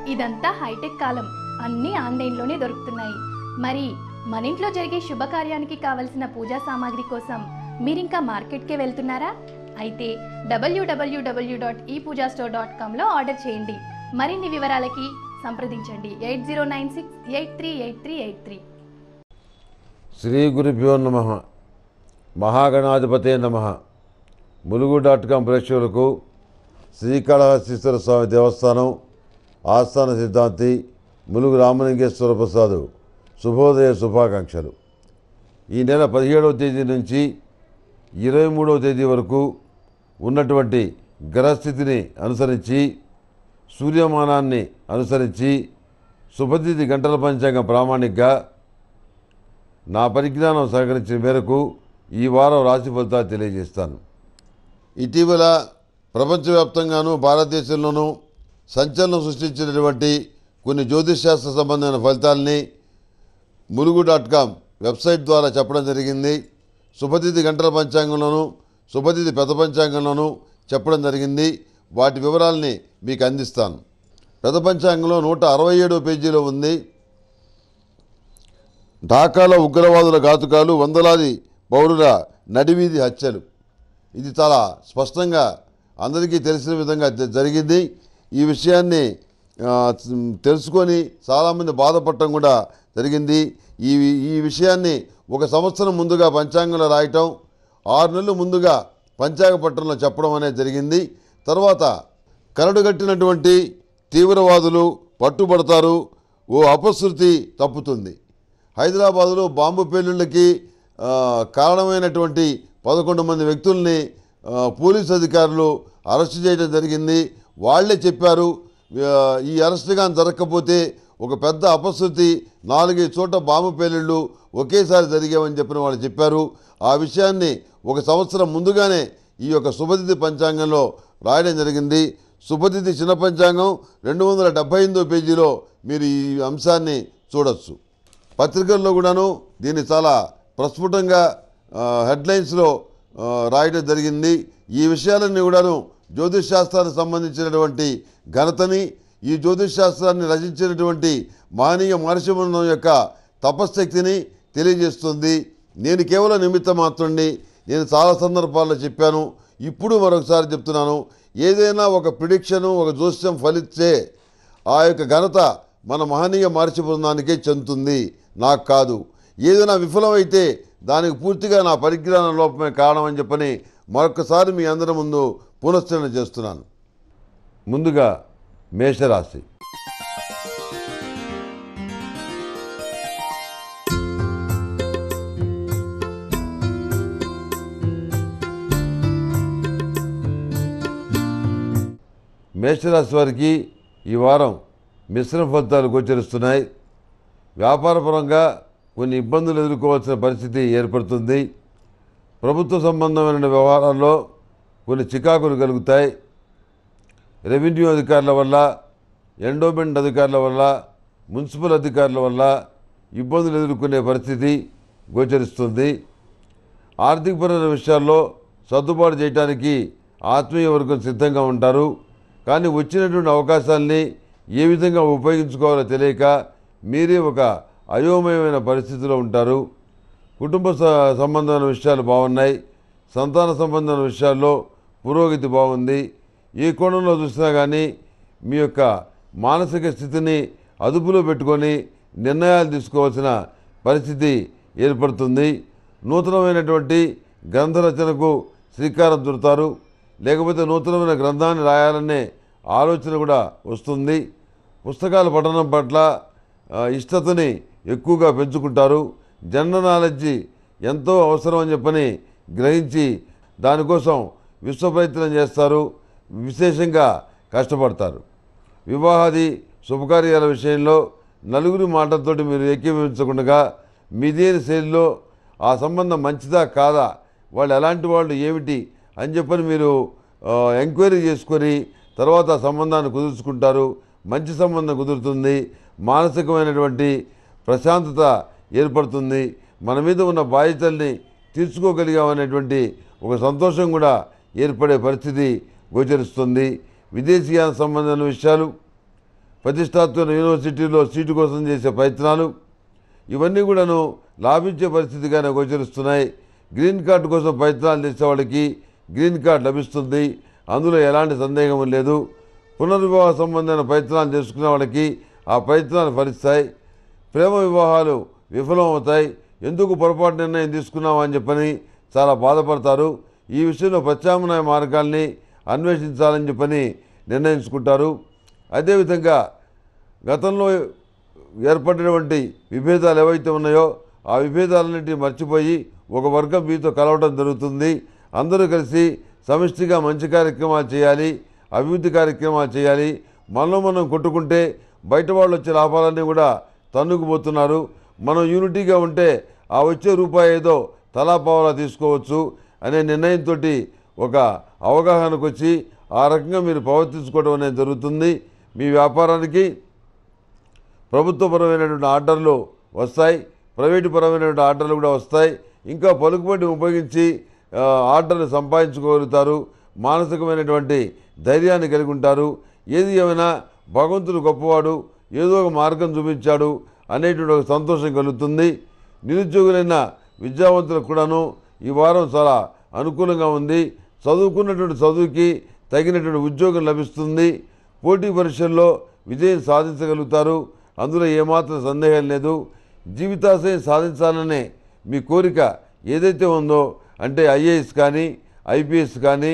ఇదంతా హైటెక్ కాలం అన్నీ ఆన్లైన్లోనే దొరుకుతున్నాయి మరి మన ఇంట్లో జరిగే శుభకార్యానికి కావలసిన పూజా సామాగ్రి కోసం మీరింకా మార్కెట్కే వెళ్తున్నారా అయితే W W W dot e Pooja store dot కామ్లో ఆర్డర్ చేయండి మరిన్ని వివరాలకి సంప్రదించండి eight zero nine six eight three eight three eight three శ్రీ గురుభ్యో నమ మహాగణాధిపతే నమ ములుగు డాట్ కాం ప్రేక్షకులకు శ్రీకాళహస్తీశ్వర స్వామి దేవస్థానం ఆస్థాన సిద్ధాంతి ములుగు రామలింగేశ్వర ప్రసాద్ శుభోదయ శుభాకాంక్షలు ఈ నెల పదిహేడవ తేదీ నుంచి ఇరవై మూడవ తేదీ వరకు ఉన్నటువంటి గ్రహస్థితిని అనుసరించి సూర్యమానాన్ని అనుసరించి శుభతిథి గంటల పంచాంగం ప్రామాణికగా నా పరిజ్ఞానం సహకరించిన మేరకు ఈ వారం రాశి ఫలితాలు తెలియజేస్తాను ఇటీవల ప్రపంచవ్యాప్తంగానూ భారతదేశంలోనూ సంచలనం సృష్టించినటువంటి కొన్ని జ్యోతిష్శాస్త్ర సంబంధమైన ఫలితాలని ములుగు డాట్ కామ్ వెబ్సైట్ ద్వారా చెప్పడం జరిగింది శుభతిథి గంటల పంచాంగంలోనూ శుభతిథి పెద్ద పంచాంగంలోనూ చెప్పడం జరిగింది వాటి వివరాలని మీకు అందిస్తాను పెద్ద పంచాంగంలో నూట అరవై ఏడో పేజీలో ఉంది ఢాకాలో ఉగ్రవాదుల ఘాతుకాలు వందలాది పౌరుల నడివీధి హత్యలు ఇది చాలా స్పష్టంగా అందరికీ తెలిసిన విధంగా జ- జరిగింది ఈ విషయాన్ని ఆ, తెలుసుకొని చాలామంది బాధపడటం కూడా జరిగింది ఈ ఈ విషయాన్ని ఒక సంవత్సరం ముందుగా పంచాంగంలో రాయటం ఆరు నెలలు ముందుగా పంచాంగ పట్టణంలో చెప్పడం అనేది జరిగింది తర్వాత కరడుగట్టినటువంటి తీవ్రవాదులు పట్టుబడతారు ఓ అపశృతి తప్పుతుంది హైదరాబాదులో బాంబు పేలుళ్ళకి ఆ, కారణమైనటువంటి పదకొండు మంది వ్యక్తుల్ని ఆ, పోలీసు అధికారులు అరెస్ట్ చేయడం జరిగింది వాళ్ళే చెప్పారు ఆ, ఈ అరెస్ట్ కానీ జరగకపోతే ఒక పెద్ద అపశృతి నాలుగైదు చోట బాంబు పేలుళ్ళు ఒకేసారి జరిగామని చెప్పిన వాళ్ళు చెప్పారు ఆ విషయాన్ని ఒక సంవత్సరం ముందుగానే ఈ యొక్క శుభతిథి పంచాంగంలో రాయడం జరిగింది శుభతిథి చిన్న పంచాంగం రెండు వందల డెబ్బై ఎనిమిదో పేజీలో మీరు ఈ అంశాన్ని చూడొచ్చు పత్రికల్లో కూడాను దీన్ని చాలా ప్రస్ఫుటంగా ఆ, హెడ్లైన్స్లో ఆ, రాయడం జరిగింది ఈ విషయాలన్నీ కూడాను జ్యోతిష్ శాస్త్రానికి సంబంధించినటువంటి ఘనతని ఈ జ్యోతిష్ శాస్త్రాన్ని రచించినటువంటి మానీయ మహర్షిమండం యొక్క తపశ్శక్తిని తెలియజేస్తుంది నేను కేవలం నిమిత్త మాత్రుణ్ణి నేను చాలా సందర్భాల్లో చెప్పాను ఇప్పుడు మరొకసారి చెప్తున్నాను ఏదైనా ఒక ప్రిడిక్షను ఒక జోస్యం ఫలిస్తే ఆ యొక్క ఘనత మన మహనీయ మహర్షి బృందానికే చెందుతుంది నాకు కాదు ఏదైనా విఫలమైతే దానికి పూర్తిగా నా పరిజ్ఞాన లోపమే కారణం అని చెప్పని మరొకసారి మీ అందరి ముందు పునశ్చరణ చేస్తున్నాను ముందుగా మేషరాశి మేషరాశి వారికి ఈ వారం మిశ్రమ ఫలితాలు గోచరిస్తున్నాయి వ్యాపారపరంగా కొన్ని ఇబ్బందులు ఎదుర్కోవాల్సిన పరిస్థితి ఏర్పడుతుంది ప్రభుత్వ సంబంధమైన వ్యవహారాల్లో కొన్ని చికాకులు కలుగుతాయి రెవెన్యూ అధికారుల వల్ల ఎండోమెంట్ అధికారుల వల్ల మున్సిపల్ అధికారుల వల్ల ఇబ్బందులు ఎదుర్కొనే పరిస్థితి గోచరిస్తుంది ఆర్థికపరమైన విషయాల్లో సర్దుబాటు చేయడానికి ఆత్మీయ వర్గం సిద్ధంగా ఉంటారు కానీ వచ్చినటువంటి అవకాశాల్ని ఏ విధంగా ఉపయోగించుకోవాలో తెలియక మీరే ఒక అయోమయమైన పరిస్థితిలో ఉంటారు కుటుంబ స- సంబంధమైన విషయాలు బాగున్నాయి సంతాన సంబంధమైన విషయాల్లో పురోగతి బాగుంది ఏ కోణంలో చూసినా కానీ మీ యొక్క మానసిక స్థితిని అదుపులో పెట్టుకొని నిర్ణయాలు తీసుకోవాల్సిన పరిస్థితి ఏర్పడుతుంది నూతనమైనటువంటి గ్రంథ రచనకు శ్రీకారం చుడతారు లేకపోతే నూతనమైన గ్రంథాన్ని రాయాలనే ఆలోచన కూడా వస్తుంది పుస్తకాల పఠనం పట్ల ఆ, ఇష్టతని ఎక్కువగా పెంచుకుంటారు జనరల్ నాలెడ్జి ఎంతో అవసరం అని చెప్పని గ్రహించి దానికోసం విశ్వ ప్రయత్నం చేస్తారు విశేషంగా కష్టపడతారు వివాహాది శుభకార్యాల విషయంలో నలుగురి మాటలతోటి మీరు ఏకీభవించకుండా మీదేని శైలిలో ఆ సంబంధం మంచిదా కాదా వాళ్ళు ఎలాంటి వాళ్ళు ఏమిటి అని చెప్పని మీరు ఆ, ఎంక్వైరీ చేసుకొని తర్వాత ఆ సంబంధాన్ని కుదుర్చుకుంటారు మంచి సంబంధం కుదురుతుంది మానసికమైనటువంటి ప్రశాంతత ఏర్పడుతుంది మన మీద ఉన్న బాధ్యతల్ని తీర్చుకోగలిగామనేటువంటి ఒక సంతోషం కూడా ఏర్పడే పరిస్థితి గోచరిస్తుంది విదేశీయాన సంబంధమైన విషయాలు ప్రతిష్టాత్మక యూనివర్సిటీలో సీటు కోసం చేసే ప్రయత్నాలు ఇవన్నీ కూడాను లాభించే పరిస్థితిగానే గోచరిస్తున్నాయి గ్రీన్ కార్డు కోసం ప్రయత్నాలు చేసే వాళ్ళకి గ్రీన్ కార్డు లభిస్తుంది అందులో ఎలాంటి సందేహం లేదు పునర్వివాహ సంబంధమైన ప్రయత్నాలు చేసుకునే వాళ్ళకి ఆ ప్రయత్నాలు ఫలిస్తాయి ప్రేమ వివాహాలు విఫలమవుతాయి ఎందుకు పొరపాటు నిర్ణయం తీసుకున్నామని చెప్పని చాలా బాధపడతారు ఈ విషయంలో ప్రత్యామ్నాయ మార్గాల్ని అన్వేషించాలని చెప్పని నిర్ణయించుకుంటారు అదేవిధంగా గతంలో ఏర్పడినటువంటి విభేదాలు ఏవైతే ఉన్నాయో ఆ విభేదాలన్నింటినీ మర్చిపోయి ఒక వర్గం మీతో కలవడం జరుగుతుంది అందరూ కలిసి సమిష్టిగా మంచి కార్యక్రమాలు చేయాలి అభివృద్ధి కార్యక్రమాలు చేయాలి మనలో మనం కొట్టుకుంటే బయట వాళ్ళు వచ్చే లాభాలన్నీ కూడా తన్నుకుపోతున్నారు మనం యూనిటీగా ఉంటే ఆ వచ్చే రూపాయి ఏదో తలా పావలా తీసుకోవచ్చు అనే నిర్ణయంతో ఒక అవగాహనకు వచ్చి ఆ రకంగా మీరు ప్రవర్తించుకోవడం అనేది జరుగుతుంది మీ వ్యాపారానికి ప్రభుత్వపరమైనటువంటి ఆర్డర్లు వస్తాయి ప్రైవేటు పరమైనటువంటి ఆర్డర్లు కూడా వస్తాయి ఇంకా పలుకుబడిని ఉపయోగించి ఆ, ఆర్డర్లు సంపాదించుకోగలుగుతారు మానసికమైనటువంటి ధైర్యాన్ని కలిగి ఉంటారు ఏది ఏమైనా భగవంతుడు గొప్పవాడు ఏదో ఒక మార్గం చూపించాడు అనేటువంటి ఒక సంతోషం కలుగుతుంది నిరుద్యోగులైన విద్యావంతులకు కూడాను ఈ వారం చాలా అనుకూలంగా ఉంది చదువుకున్నటువంటి చదువుకి తగినటువంటి ఉద్యోగం లభిస్తుంది పోటీ పరీక్షల్లో విజయం సాధించగలుగుతారు అందులో ఏమాత్రం సందేహం లేదు జీవితాశయం సాధించాలనే మీ కోరిక ఏదైతే ఉందో అంటే ఐఏఎస్ కానీ ఐపీఎస్ కానీ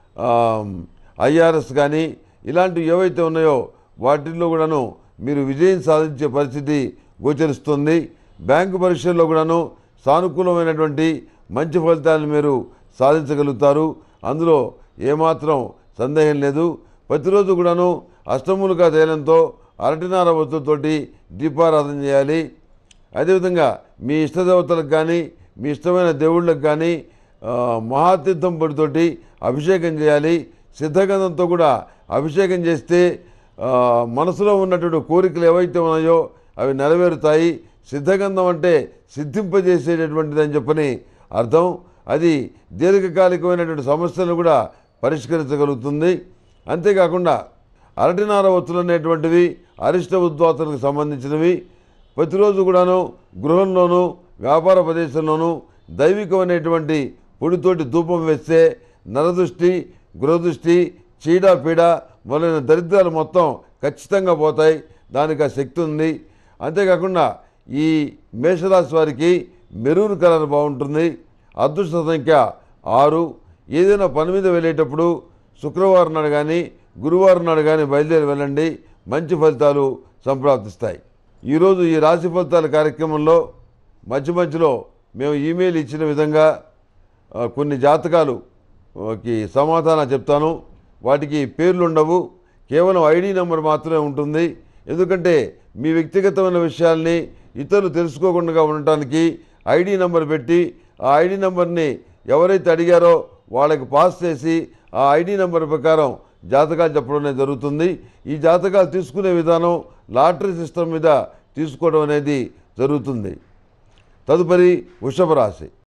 ఐఆర్ఎస్ కానీ ఇలాంటివి ఏవైతే ఉన్నాయో వాటిల్లో కూడాను మీరు విజయం సాధించే పరిస్థితి గోచరిస్తుంది బ్యాంకు పరీక్షల్లో కూడాను సానుకూలమైనటువంటి మంచి ఫలితాలను మీరు సాధించగలుగుతారు అందులో ఏమాత్రం సందేహం లేదు ప్రతిరోజు కూడాను అష్టములుగా తేలంతో అరటినార వత్తుతోటి దీపారాధన చేయాలి అదేవిధంగా మీ ఇష్టదేవతలకు కానీ మీ ఇష్టమైన దేవుళ్ళకి కానీ ఆ, మహాతీర్థం పొడితోటి అభిషేకం చేయాలి సిద్ధగంధంతో కూడా అభిషేకం చేస్తే ఆ, మనసులో ఉన్నటువంటి కోరికలు ఏవైతే ఉన్నాయో అవి నెరవేరుతాయి సిద్ధగంధం అంటే సిద్ధింపజేసేటటువంటిది అని చెప్పని అర్థం అది దీర్ఘకాలికమైనటువంటి సమస్యలను కూడా పరిష్కరించగలుగుతుంది అంతేకాకుండా అరటినార ఒత్తులు అనేటువంటివి అరిష్ట ఉద్వాతలకు సంబంధించినవి ప్రతిరోజు కూడాను గృహంలోనూ వ్యాపార ప్రదేశంలోనూ దైవికమైనటువంటి పొడితోటి ధూపం వేస్తే నరదృష్టి గృహదృష్టి చీడ పీడ మొదలైన దరిద్రాలు మొత్తం ఖచ్చితంగా పోతాయి దానికి ఆ శక్తి ఉంది అంతేకాకుండా ఈ మేషరాశి వారికి మెరూన్ కలర్ బాగుంటుంది అదృష్ట సంఖ్య ఆరు ఏదైనా పని మీద వెళ్ళేటప్పుడు శుక్రవారం నాడు కానీ గురువారం నాడు కానీ బయలుదేరి వెళ్ళండి మంచి ఫలితాలు సంప్రాప్తిస్తాయి ఈరోజు ఈ రాశి ఫలితాల కార్యక్రమంలో మధ్య మధ్యలో మేము ఈమెయిల్ ఇచ్చిన విధంగా ఆ, కొన్ని జాతకాలు ఆ, కి సమాధానం చెప్తాను వాటికి పేర్లు ఉండవు కేవలం ఐడి నెంబర్ మాత్రమే ఉంటుంది ఎందుకంటే మీ వ్యక్తిగతమైన విషయాల్ని ఇతరులు తెలుసుకోకుండా ఉండటానికి ఐడి నెంబర్ పెట్టి ఆ ఐడి నెంబర్ని ఎవరైతే అడిగారో వాళ్ళకి పాస్ చేసి ఆ ఐడి నెంబర్ ప్రకారం జాతకాలు చెప్పడం అనేది జరుగుతుంది ఈ జాతకాలు తీసుకునే విధానం లాటరీ సిస్టమ్ మీద తీసుకోవడం అనేది జరుగుతుంది తదుపరి వృషభ రాశి